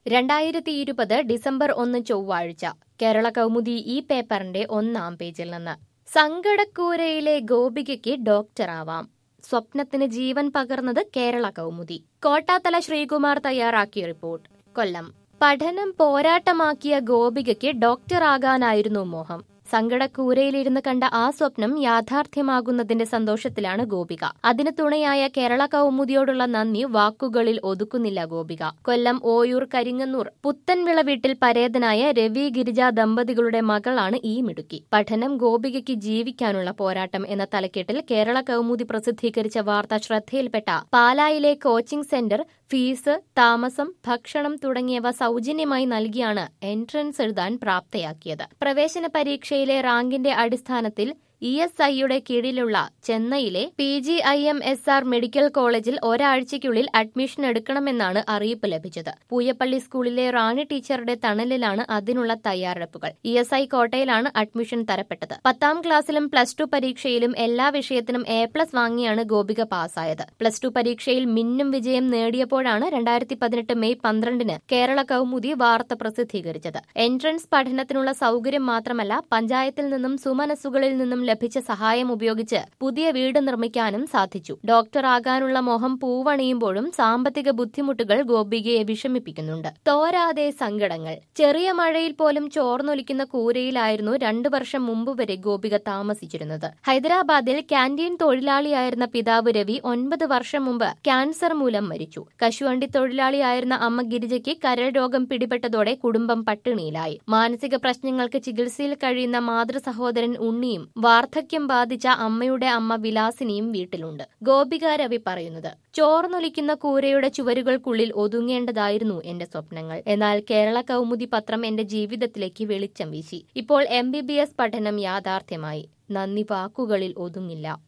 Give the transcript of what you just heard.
രണ്ടായിരത്തി ഇരുപത് ഡിസംബർ ഒന്ന് ചൊവ്വാഴ്ച കേരള കൗമുദി ഈ പേപ്പറിന്റെ ഒന്നാം പേജിൽ നിന്ന് സങ്കടക്കൂരയിലെ ഗോപികയ്ക്ക് ഡോക്ടറാവാം സ്വപ്നത്തിന് ജീവൻ പകർന്നത് കേരള കൗമുദി കോട്ടാത്തല ശ്രീകുമാർ തയ്യാറാക്കിയ റിപ്പോർട്ട് കൊല്ലം പഠനം പോരാട്ടമാക്കിയ ഗോപികയ്ക്ക് ഡോക്ടറാകാനായിരുന്നു മോഹം സങ്കടക്കൂരയിലിരുന്ന് കണ്ട ആ സ്വപ്നം യാഥാർത്ഥ്യമാകുന്നതിന്റെ സന്തോഷത്തിലാണ് ഗോപിക അതിന് തുണയായ കേരള കൗമുദിയോടുള്ള നന്ദി വാക്കുകളിൽ ഒതുക്കുന്നില്ല ഗോപിക കൊല്ലം ഓയൂർ കരിങ്ങന്നൂർ പുത്തൻവിള വീട്ടിൽ പരേതനായ രവി ഗിരിജ ദമ്പതികളുടെ മകളാണ് ഈ മിടുക്കി പഠനം ഗോപികയ്ക്ക് ജീവിക്കാനുള്ള പോരാട്ടം എന്ന തലക്കെട്ടിൽ കേരള കൗമുദി പ്രസിദ്ധീകരിച്ച വാർത്ത ശ്രദ്ധയിൽപ്പെട്ട പാലായിലെ കോച്ചിംഗ് സെന്റർ ഫീസ് താമസം ഭക്ഷണം തുടങ്ങിയവ സൗജന്യമായി നൽകിയാണ് എൻട്രൻസ് എഴുതാൻ പ്രാപ്തയാക്കിയത് പ്രവേശന പരീക്ഷയിലെ റാങ്കിന്റെ അടിസ്ഥാനത്തിൽ ഇ എസ് ഐയുടെ കീഴിലുള്ള ചെന്നൈയിലെ P G I M S R medical കോളേജിൽ ഒരാഴ്ചയ്ക്കുള്ളിൽ അഡ്മിഷൻ എടുക്കണമെന്നാണ് അറിയിപ്പ് ലഭിച്ചത് പൂയപ്പള്ളി സ്കൂളിലെ റാണി ടീച്ചറുടെ തണലിലാണ് അതിനുള്ള തയ്യാറെടുപ്പുകൾ ഇ എസ് ഐ കോട്ടയിലാണ് അഡ്മിഷൻ തരപ്പെട്ടത് പത്താം ക്ലാസ്സിലും പ്ലസ് ടു പരീക്ഷയിലും എല്ലാ വിഷയത്തിനും എ പ്ലസ് വാങ്ങിയാണ് ഗോപിക പാസ്സായത് പ്ലസ് ടു പരീക്ഷയിൽ മിന്നും വിജയം നേടിയപ്പോഴാണ് രണ്ടായിരത്തി പതിനെട്ട് മെയ് പന്ത്രണ്ടിന് കേരള കൗമുദി വാർത്ത പ്രസിദ്ധീകരിച്ചത് എൻട്രൻസ് പഠനത്തിനുള്ള സൗകര്യം മാത്രമല്ല പഞ്ചായത്തിൽ നിന്നും സുമനസ്സുകളിൽ നിന്നും ലഭിച്ച സഹായം ഉപയോഗിച്ച് പുതിയ വീട് നിർമ്മിക്കാനും സാധിച്ചു ഡോക്ടറാകാനുള്ള മോഹം പൂവണിയുമ്പോഴും സാമ്പത്തിക ബുദ്ധിമുട്ടുകൾ ഗോപികയെ വിഷമിപ്പിക്കുന്നുണ്ട് തോരാതെ സങ്കടങ്ങൾ ചെറിയ മഴയിൽ പോലും ചോർന്നൊലിക്കുന്ന കൂരയിലായിരുന്നു രണ്ടു വർഷം മുമ്പ് വരെ ഗോപിക താമസിച്ചിരുന്നത് ഹൈദരാബാദിൽ ക്യാന്റീൻ തൊഴിലാളിയായിരുന്ന പിതാവ് രവി ഒൻപത് വർഷം മുമ്പ് ക്യാൻസർ മൂലം മരിച്ചു കശുവണ്ടി തൊഴിലാളിയായിരുന്ന അമ്മ ഗിരിജയ്ക്ക് കരൾ രോഗം പിടിപെട്ടതോടെ കുടുംബം പട്ടിണിയിലായി മാനസിക പ്രശ്നങ്ങൾക്ക് ചികിത്സയിൽ കഴിയുന്ന മാതൃ സഹോദരൻ ഉണ്ണിയും വാർദ്ധക്യം ബാധിച്ച അമ്മയുടെ അമ്മ വിലാസിനിയും വീട്ടിലുണ്ട് ഗോപിക രവി പറയുന്നത് ചോർന്നൊലിക്കുന്ന കൂരയുടെ ചുവരുകൾക്കുള്ളിൽ ഒതുങ്ങേണ്ടതായിരുന്നു എന്റെ സ്വപ്നങ്ങൾ എന്നാൽ കേരള കൗമുദി പത്രം എന്റെ ജീവിതത്തിലേക്ക് വെളിച്ചം വീശി ഇപ്പോൾ എം പഠനം യാഥാർത്ഥ്യമായി നന്ദി വാക്കുകളിൽ ഒതുങ്ങില്ല